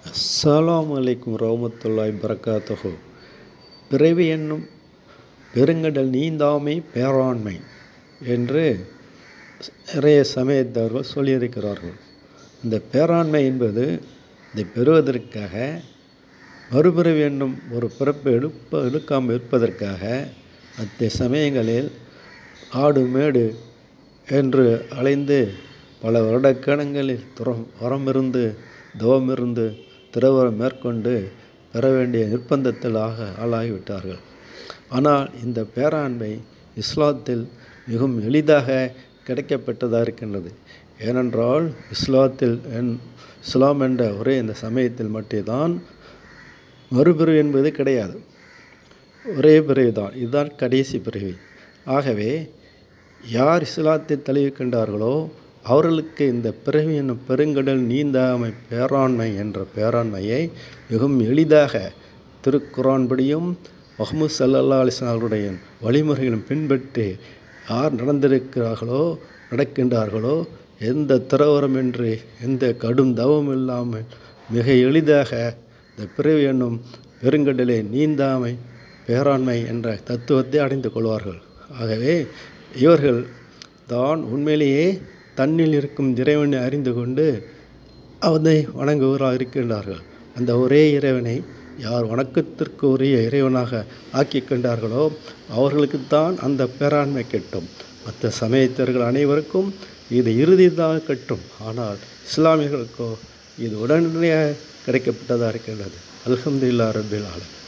அஸ்ஸலாமு அலைக்கும் ரஹ்மத்துல்லாஹி பரக்காத்துஹு பிறவி என்னும் பெருங்கடல் நீந்தாமை பேராண்மை என்று நிறைய சமயத்தவர்கள் சொல்லியிருக்கிறார்கள் இந்த பேராண்மை என்பது இதை பெறுவதற்காக மறுபிறவி என்னும் ஒரு பிறப்பு எடுப்ப எடுக்காமல் இருப்பதற்காக மற்ற சமயங்களில் ஆடு மேடு என்று அலைந்து பல வருடக்கணங்களில் துறம் வரமிருந்து தவமிருந்து திரவரம் மேற்கொண்டு பெற வேண்டிய நிர்பந்தத்தில் ஆக ஆளாகிவிட்டார்கள் ஆனால் இந்த பேராண்மை இஸ்லாத்தில் மிகவும் எளிதாக கிடைக்கப்பட்டதாக இருக்கின்றது ஏனென்றால் இஸ்லாத்தில் என் இஸ்லாம் என்ற ஒரே இந்த சமயத்தில் மட்டும்தான் மறுபிறவி என்பது கிடையாது ஒரே பிறவி தான் இதுதான் கடைசி பிறவி ஆகவே யார் இஸ்லாத்தை தழுவிக்கின்றார்களோ அவர்களுக்கு இந்த பிறவி என்னும் பெருங்கடல் நீந்தாமை பேராண்மை என்ற பேராண்மையை மிகவும் எளிதாக திருக்குரான்படியும் முகமது சல்லல்லா அலிஸ்லாம் அவர்களுடைய வழிமுறைகளும் பின்பற்றி யார் நடந்திருக்கிறார்களோ நடக்கின்றார்களோ எந்த திரவரமின்றி எந்த கடும் தவம் இல்லாமல் மிக எளிதாக இந்த பிறவி என்னும் பெருங்கடலை நீந்தாமை பேராண்மை என்ற தத்துவத்தை அடைந்து கொள்வார்கள் ஆகவே இவர்கள் தான் உண்மையிலேயே தன்னில் இருக்கும் இறைவனை அறிந்து கொண்டு அவனை வணங்குவராக இருக்கின்றார்கள் அந்த ஒரே இறைவனை யார் வணக்கத்திற்கு உரிய இறைவனாக ஆக்கி கொண்டார்களோ அவர்களுக்குத்தான் அந்த பேராண்மை கிட்டும் மற்ற சமயத்தர்கள் அனைவருக்கும் இது இறுதிதான் கட்டும் ஆனால் இஸ்லாமியர்களுக்கோ இது உடனடியாக கிடைக்கப்பட்டதாக இருக்கின்றது அல்ஹம்துல்லா ரபில் ஆலம்